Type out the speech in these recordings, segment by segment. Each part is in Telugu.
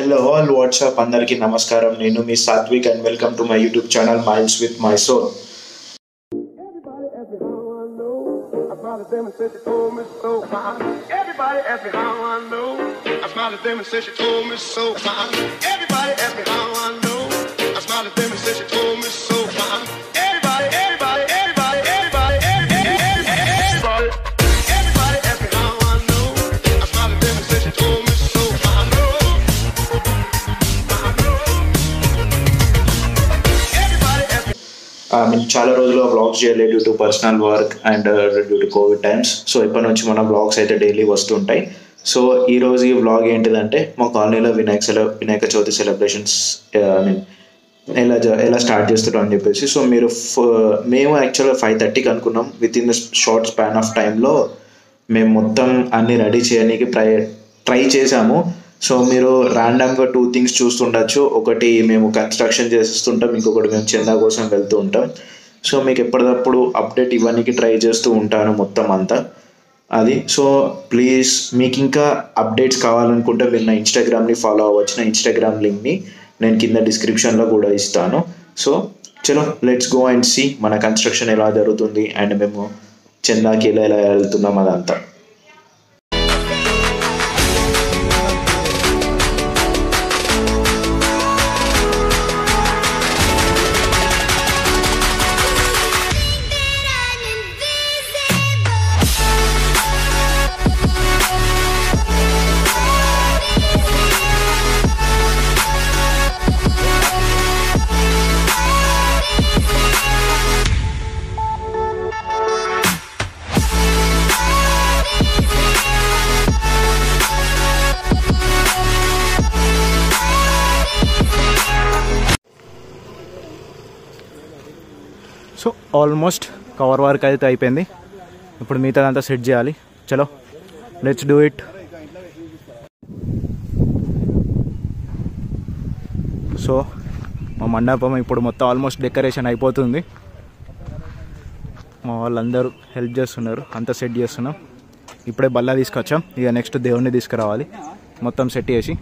హలో ఆల్ వాట్సాప్ అందరికీ నమస్కారం నేను మీ Sathvik and welcome to my YouTube channel miles with my soul Everybody ask me how I know. I smiled at them and said she told me so. Everybody ask me how I know. I smiled at them and said she told me so. Everybody, everybody, everybody, everybody, everybody, everybody, everybody ask me how I know. I smiled at them and said she told me so. I know. I know. Everybody ask me. నేను చాలా రోజులు బ్లాగ్స్ చేయలేదు due to personal work and due to covid times so ఇప్పటి నుంచి మన బ్లాగ్స్ అయితే డైలీ వస్తుంటాయి సో ఈ రోజు ఈ బ్లాగ్ ఏంటిదంటే మా కాలనీలో వినాయక సెల Vinayaka Chavithi celebrations I mean ఎలా జ- ఎలా స్టార్ట్ చేస్తారు అని చెప్పేసి సో మీరు ఫ- మేము యాక్చువల్గా ఫైవ్ థర్టీకి అనుకున్నాం with in the short span of టైంలో మేము మొత్తం అన్ని రెడీ చేయడానికి ట్రై ట్రై చేసాము సో మీరు ర్యాండమ్గా టూ థింగ్స్ చూస్తుండొచ్చు ఒకటి మేము కన్స్ట్రక్షన్ చేస్తుంటాం ఇంకొకటి మేము చందా కోసం వెళ్తూ ఉంటాం సో మీకు ఎప్పటికప్పుడు అప్డేట్ ఇవ్వడానికి ట్రై చేస్తూ ఉంటాను మొత్తం అంతా అది సో ప్లీజ్ మీకు ఇంకా అప్డేట్స్ కావాలనుకుంటే మీరు నా ఇన్స్టాగ్రామ్ని ఫాలో అవ్వచ్చు నా ఇన్స్టాగ్రామ్ లింక్ని నేను కింద డిస్క్రిప్షన్లో కూడా ఇస్తాను సో చలో లెట్స్ గో అండ్ సి మన కన్స్ట్రక్షన్ ఎలా జరుగుతుంది అండ్ మేము చందాకి ఎలా ఎలా వెళ్తున్నాం అదంతా సో ఆల్మోస్ట్ కవర్ వర్క్ అయితే అయిపోయింది ఇప్పుడు మిగతాదంతా సెట్ చేయాలి చలో లెట్స్ డూ ఇట్ సో మా మండపం ఇప్పుడు మొత్తం ఆల్మోస్ట్ డెకరేషన్ అయిపోతుంది మా వాళ్ళందరూ హెల్ప్ చేస్తున్నారు అంతా సెట్ చేస్తున్నాం ఇప్పుడే బల్ల తీసుకొచ్చాం ఇక నెక్స్ట్ దేవుణ్ణి తీసుకురావాలి మొత్తం సెట్ చేసి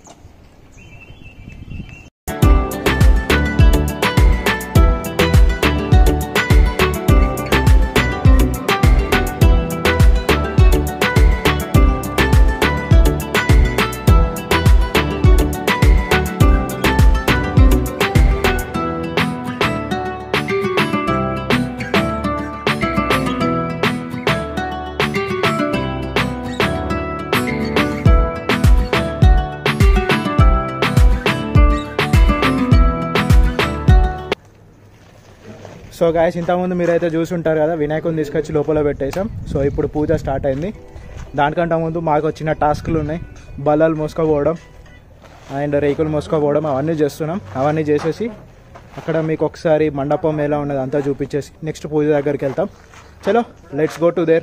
సో గాయస్ ఇంతకుముందు మీరైతే చూసుంటారు కదా వినాయకుని తీసుకొచ్చి లోపల పెట్టేసాం సో ఇప్పుడు పూజ స్టార్ట్ అయింది దానికంటే ముందు మాకు వచ్చిన టాస్క్లు ఉన్నాయి బల్లలు మోసుకోపోవడం అండ్ రేకులు మోసుకోపోవడం అవన్నీ చేస్తున్నాం అవన్నీ చేసేసి అక్కడ మీకు ఒకసారి మండపం ఎలా ఉన్నది అంతా చూపించేసి నెక్స్ట్ పూజ దగ్గరికి వెళ్తాం చలో let's go to there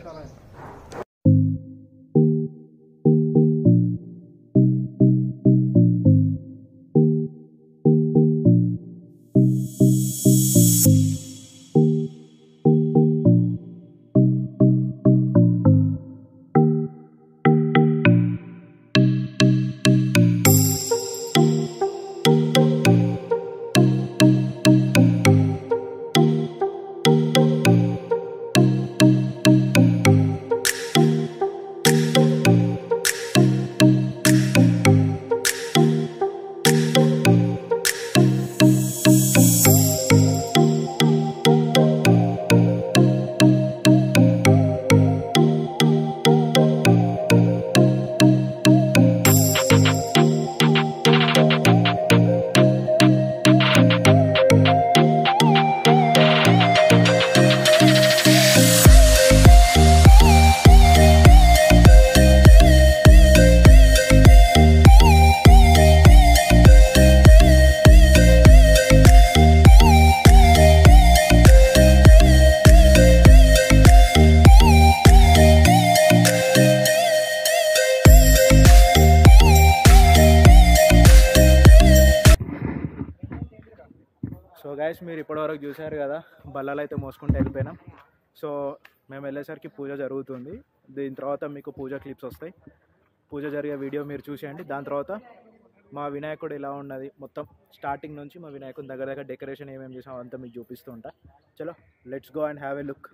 so guys మీరు ఇప్పటివరకు చూశారు కదా బల్లలు అయితే మోసుకుంటూ వెళ్ళిపోయినాం సో మేము వెళ్ళేసరికి పూజ జరుగుతుంది దీని తర్వాత మీకు పూజ క్లిప్స్ వస్తాయి పూజ జరిగే వీడియో మీరు చూసేయండి దాని తర్వాత మా వినాయకుడు ఎలా ఉన్నది మొత్తం స్టార్టింగ్ నుంచి మా వినాయకుని దగ్గర దగ్గర డెకరేషన్ ఏమేమి చేసాం అంతా మీకు చూపిస్తూ ఉంటా చలో let's go and have a look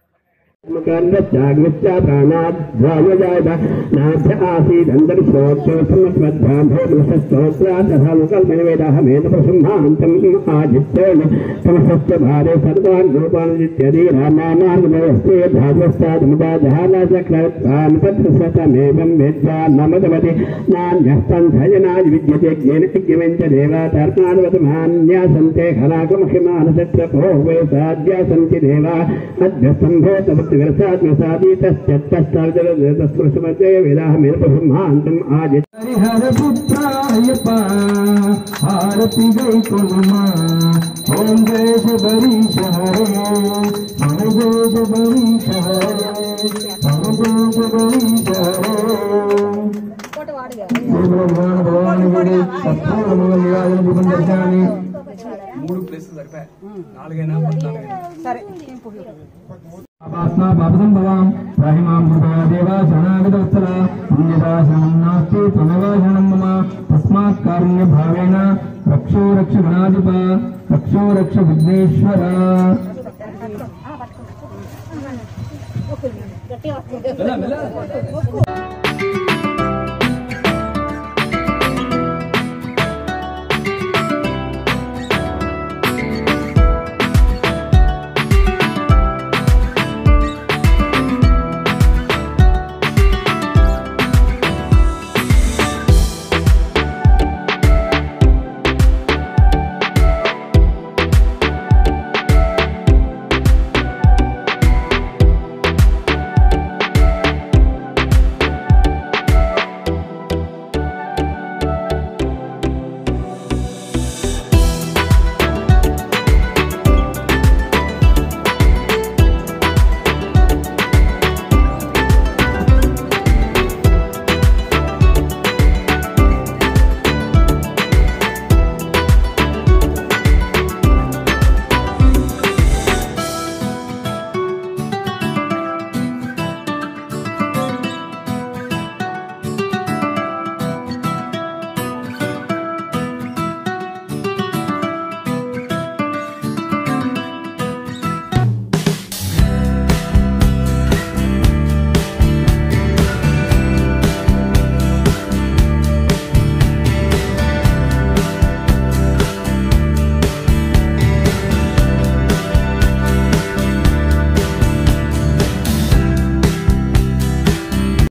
प्राणाद्वायजायत नाभ्य आसीदन्तरिक्षोक्षोत्तमस्वद्भ्रान्तोत्रादधामुकल्पनिवेदाहमेन प्रसंहान्तम् आदित्येन समस्तस्य भारे सर्वान् रूपानुजित्यदि रामामार्गमवस्थे धात्वस्तादमुदाजहानाचक्रत्वानुपत्रसतमेवं वेद्वा नमदवति नान्यस्तन्धयनाय विद्यते ज्ञेन यज्ञमेञ्च देवातर्पणाद्वतमान्यासन्ते खलाकमहिमानशत्रपो वै साध्या सन्ति देवा अद्भस्तम्भोतवृत्तिविरसात्मसादीतश्चत्तष्टाविदस्पृशमध्ये वेदाहमेन ब्रह्मान्तम् आदित् हरिहरपुत्रायपा आरति गैकुलमा ॐ जय शबरीश हरे ॐ जय शबरीश हरे ॐ जय शबरीश हरे మూడు ప్లేస్ సరిపోయాయి నాలుగైనా పద్నాలుగైనా पाप्मा पापसम्भवां प्राहिमां कृपया देवा शरणागतवत्सला अन्यथा शरणं नास्ति त्वमेव शरणं मम तस्मात् कारुण्यभावेन रक्षो रक्ष गणाधिप रक्षो रक्ष विघ्नेश्वर మెల్ల మెల్ల